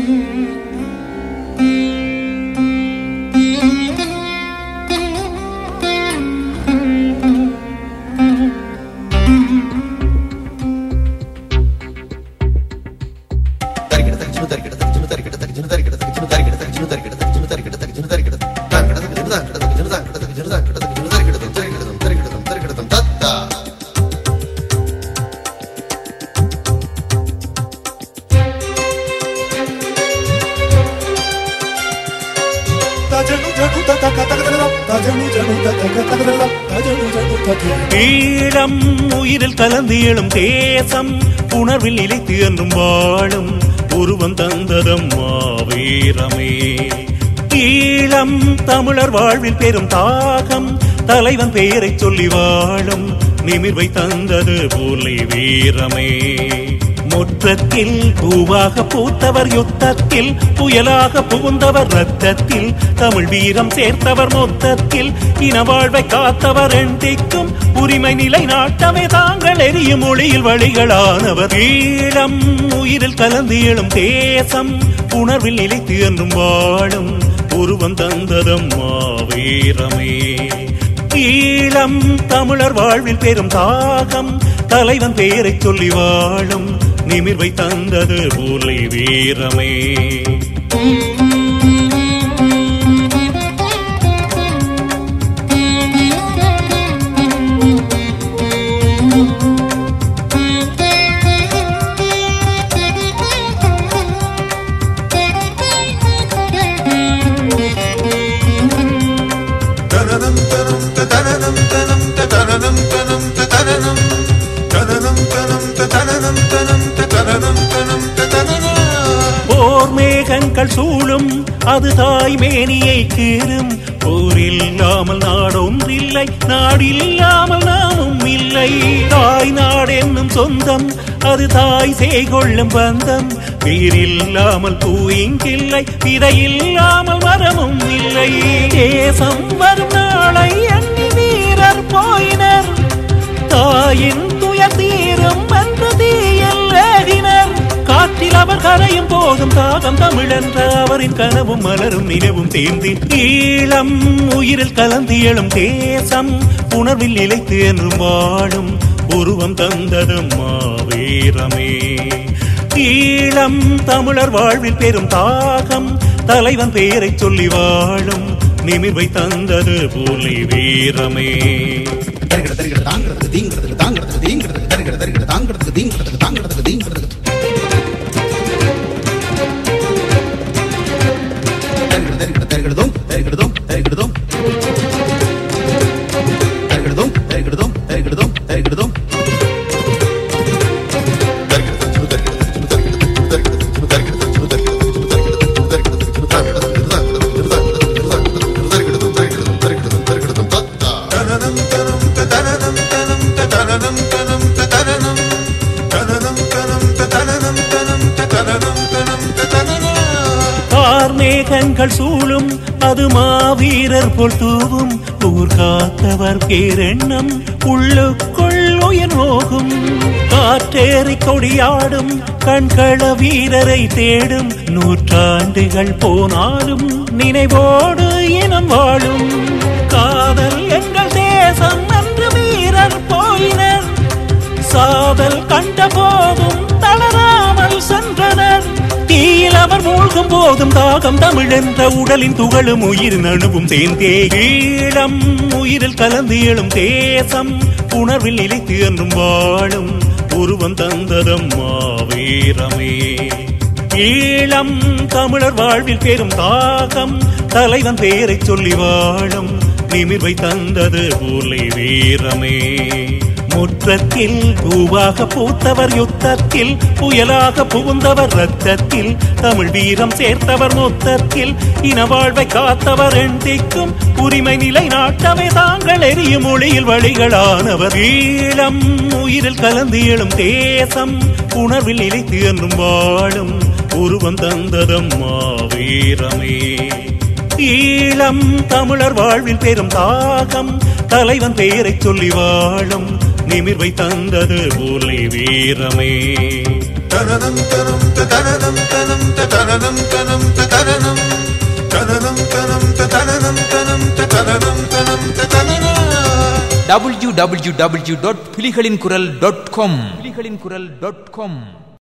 ஈழம் உயிரில் கலந்து எழும் தேசம் உணர்வில் நிலைத்து என்றும் வாழும் உருவம் தந்ததம் மாவீரமே ஈழம் தமிழர் வாழ்வில் பெரும் தாகம் தலைவன் பெயரை சொல்லி வாழும் நிமிர்வை தந்தது போலை வீரமே முற்றத்தில் பூவாக பூத்தவர் யுத்தத்தில் புயலாக புகுந்தவர் ரத்தத்தில் தமிழ் வீரம் சேர்த்தவர் மொத்தத்தில் இன வாழ்வை காத்தவர் எண்டிக்கும் உரிமை நிலை நாட்டமே தாங்கள் எரியும் மொழியில் வழிகளானவர் ஈழம் உயிரில் கலந்து எழும் தேசம் உணர்வில் நிலைத்து என்றும் வாழும் உருவம் தந்ததம் மாவீரமே ஈழம் தமிழர் வாழ்வில் பெரும் தாகம் தலைவன் பெயரை சொல்லி வாழும் நிமிர்வை தந்தது போலை வீரமே போர் மேகங்கள் சூழும் அது தாய் மேனியை கீறும் போர் இல்லாமல் நாடொன்றில்லை நாடில்லாமல் நாமும் இல்லை தாய் நாடென்னும் சொந்தம் அது தாய் செய்கொள்ளும் பந்தம் வீரில்லாமல் பூ இங்கில்லை விதையில்லாமல் மரமும் இல்லை தேசம் வரும் நாளை எண்ணி வீரர் போயினர் தாயின் துயர் தீரும் என்று தீயில் ஏகினர் காற்றில் அவர் கரையும் போதும் தாகம் தமிழென்ற அவரின் கனவும் மலரும் நினைவும் தேர்ந்து ஈழம் உயிரில் கலந்து எழும் தேசம் உணர்வில் நிலைத்து என்றும் வாழும் உருவம் தந்ததும் மாவீரமே ஈழம் தமிழர் வாழ்வில் பெரும் தாகம் தலைவன் பெயரை சொல்லி வாழும் நிமிர்வை தந்தது போலி வீரமே தருகிற தருகிற தாங்கிறதுக்கு தீங்கிறதுக்கு தாங்கிறதுக்கு தீங்கிறதுக்கு தருகிற தருகிற தாங்கிறதுக்கு தீங்கிறதுக்கு தாங்கிறதுக்கு தீங்கிறதுக்கு தருகிற தருகிற தருகிறதும் தருகிறதும் தருகிறதும் தருகிறதும் தருகிறதும் தருகிறதும் தருகிறதும் கார்மேகங்கள் சூழும் அது மாவீரர் போல் தூவும் ஊர் காத்தவர் பேரெண்ணம் உள்ளுக்குள் உயிர் நோகும் காற்றேறி கொடியாடும் கண்கள வீரரை தேடும் நூற்றாண்டுகள் போனாலும் நினைவோடு இனம் வாழும் காதல் எங்கள் தேசம் என்று வீரர் போயினர் சாதல் கண்ட போதும் தளராமல் சென்றனர் தீயில் அவர் மூழ்கும் போதும் தாகம் தமிழ் என்ற உடலின் துகளும் உயிரின் அணுவும் சேர்ந்தே ஈழம் உயிரில் கலந்து எழும் தேசம் உணர்வில் நிலைத்து என்றும் வாழும் உருவம் தந்ததம் மாவீரமே ஈழம் தமிழர் வாழ்வில் பெரும் தாகம் தலைவன் பெயரை சொல்லி வாழும் நிமிர்வை தந்தது போலை வீரமே முற்றத்தில் பூவாக பூத்தவர் யுத்தத்தில் புயலாக புகுந்தவர் ரத்தத்தில் தமிழ் வீரம் சேர்த்தவர் மொத்தத்தில் இன வாழ்வை காத்தவர் எண்டிக்கும் உரிமை நிலை நாட்டமே தாங்கள் எரியும் மொழியில் வழிகளானவர் ஈழம் உயிரில் கலந்து எழும் தேசம் உணர்வில் நிலைத்து என்றும் வாழும் உருவம் தந்ததம் மாவீரமே ஈழம் தமிழர் வாழ்வில் பெரும் தாகம் தலைவன் பெயரை சொல்லி வாழும் நிமிர்வை தந்தது போலை வீரமே தனதம் தனம் தனதம் தனம் தனதம் டபிள்யூ டபிள்யூ டபிள்யூ டாட் புலிகளின் குரல் டாட் காம் புலிகளின் குரல் டாட் காம்